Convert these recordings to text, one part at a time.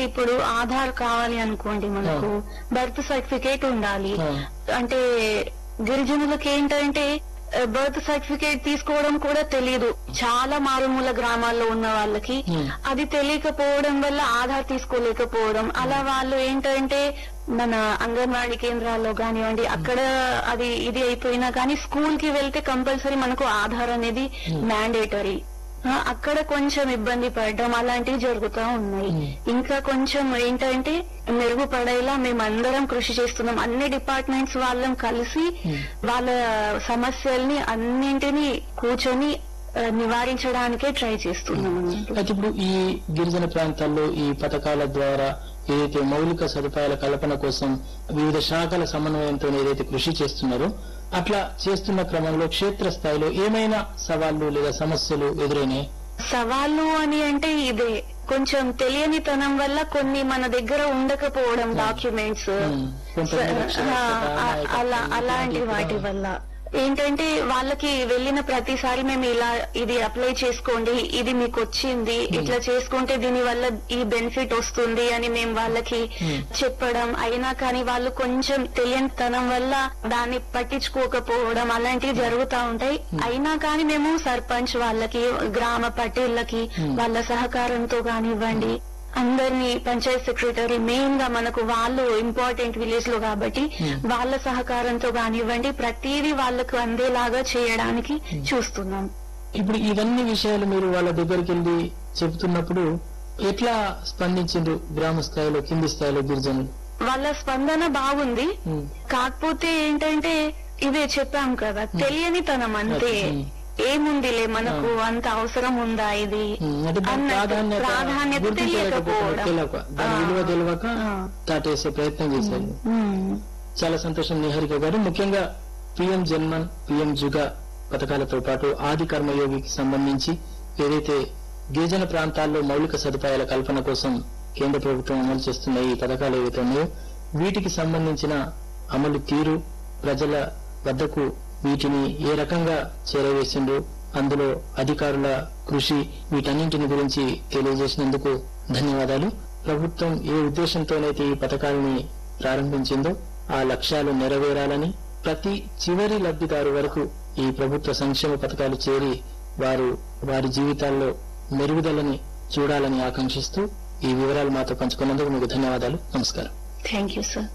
ఇప్పుడు ఆధార్ కావాలి అనుకోండి మనకు బర్త్ సర్టిఫికేట్ ఉండాలి ఆ. అంటే గిరిజనులకు ఏంటంటే బర్త్ సర్టిఫికేట్ తీసుకోవడం కూడా తెలియదు చాలా మారుమూల గ్రామాల్లో ఉన్న వాళ్ళకి Hmm. అది తెలియకపోవడం వల్ల ఆధార్ తీసుకోలేకపోవడం అలా వాళ్ళు ఏంటంటే మన అంగన్వాడీ కేంద్రాల్లో కానివ్వండి అక్కడ అది ఇది అయిపోయినా కానీ స్కూల్ కి వెళ్తే కంపల్సరీ మనకు ఆధార్ అనేది మ్యాండేటరీ అక్కడ కొంచెం ఇబ్బంది పడడం అలాంటివి జరుగుతూ ఉన్నాయి Hmm. ఇంకా కొంచెం ఏంటంటే మెరుగుపడేలా మేమందరం కృషి చేస్తున్నాం అన్ని డిపార్ట్మెంట్స్ వాళ్ళం కలిసి Hmm. వాళ్ళ సమస్యల్ని అన్నింటినీ కూర్చొని ఆ, నివారించడానికే ట్రై చేస్తున్నాం అన్నట్టు అయితే ఇప్పుడు ఈ గిరిజన ప్రాంతాల్లో ఈ పథకాల ద్వారా ఏదైతే మౌలిక సదుపాయాల కల్పన కోసం వివిధ శాఖల సమన్వయంతో ఏదైతే కృషి చేస్తున్నారో అట్లా చేస్తున్న క్రమంలో క్షేత్ర స్థాయిలో ఏమైనా సవాళ్లు లేదా సమస్యలు ఎదురైనాయి సవాళ్ళు అని అంటే ఇదే కొంచెం తెలియనితనం వల్ల కొన్ని మన దగ్గర ఉండకపోవడం డాక్యుమెంట్స్ Hmm. కొంత నిరక్షరాస్యత, అలా నాయకత్వం, అలాంటి ఇట్లాంటి వాటి కూడా- వల్ల ఏంటంటే వాళ్ళకి వెళ్ళిన ప్రతిసారి మేము ఇలా ఇది అప్లై చేసుకోండి ఇది మీకు వచ్చింది ఇట్లా చేసుకుంటే దీని వల్ల ఈ బెనిఫిట్ వస్తుంది అని మేము వాళ్ళకి Hmm. చెప్పడం అయినా కానీ వాళ్ళు కొంచెం తెలియనితనం వల్ల దాన్ని పట్టించుకోకపోవడం అలాంటివి జరుగుతూ ఉంటాయి అయినా కానీ మేము సర్పంచ్ వాళ్ళకి గ్రామ పటేళ్ళకి Hmm. వాళ్ళ సహకారంతో కానివ్వండి అందరినీ పంచాయత్ సెక్రటరీ మెయిన్ గా మనకు వాళ్ళు ఇంపార్టెంట్ విలేజ్ లో కాబట్టి Hmm. వాళ్ళ సహకారంతో కానివ్వండి ప్రతిదీ వాళ్ళకు అందేలాగా చేయడానికి చూస్తున్నాం ఇప్పుడు ఇవన్నీ విషయాలు మీరు వాళ్ళ దగ్గరికి వెళ్ళి చెబుతున్నప్పుడు ఎట్లా స్పందించిండ్రు గ్రామ స్థాయిలో కింది స్థాయిలో గిరిజనులు వాళ్ళ స్పందన బాగుంది ఉమ్, కాకపోతే ఏంటంటే ఇదే చెప్పాం కదా తెలియనితనం అంతే Hmm. ఏముందిలే మనకు అంత అవసరం ఉందా ఇది ఉమ్, అంటే దాని అన్నట్టు ప్రాధాన్యత ప్రాధాన్యత గుర్తించలేకపోవడం, తెలియకపోవడం తెలియక దాని ఆ. విలువ తెలియక ఆ. దాటేసే ప్రయత్నం చేశారు ఉమ్. చాలా సంతోషం నిహారిక గారు ముఖ్యంగా పిఎం జన్మన్ పిఎం జుగా పథకాలతో పాటు ఆది కర్మయోగికి సంబంధించి ఏదైతే గిరిజన ప్రాంతాల్లో మౌలిక సదుపాయాల కల్పన కోసం కేంద్ర ప్రభుత్వం అమలు చేస్తున్న ఈ పథకాలు ఏవైతే ఉన్నాయో వీటికి సంబంధించిన అమలు తీరు ప్రజల వద్దకు వీటిని ఏ రకంగా చేరవేసిండ్రు అందులో అధికారుల కృషి వీటన్నింటిని గురించి తెలియజేసినందుకు ధన్యవాదాలు ప్రభుత్వం ఏ ఉద్దేశంతోనైతే ఈ పథకాలని ప్రారంభించిందో ఆ లక్ష్యాలు నెరవేరాలని ప్రతి చివరి లబ్ధిదారు వరకు ఈ ప్రభుత్వ సంక్షేమ పథకాలు చేరి వారు వారి జీవితాల్లో మెరుగుదలని చూడాలని ఆకాంక్షిస్తూ ఈ వివరాలు మాతో పంచుకున్నందుకు మీకు ధన్యవాదాలు నమస్కారం థ్యాంక్ యూ సార్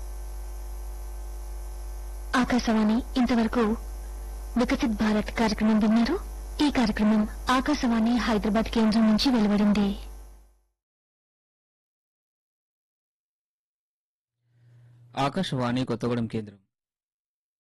ఆకాశవాణి ఇంతవరకు వికసిత్ భారత్ కార్యక్రమం విన్నారు ఈ కార్యక్రమం ఆకాశవాణి హైదరాబాద్ కేంద్రం నుంచి వెలువడింది ఆకాశవాణి కొత్తగూడెం కేంద్రం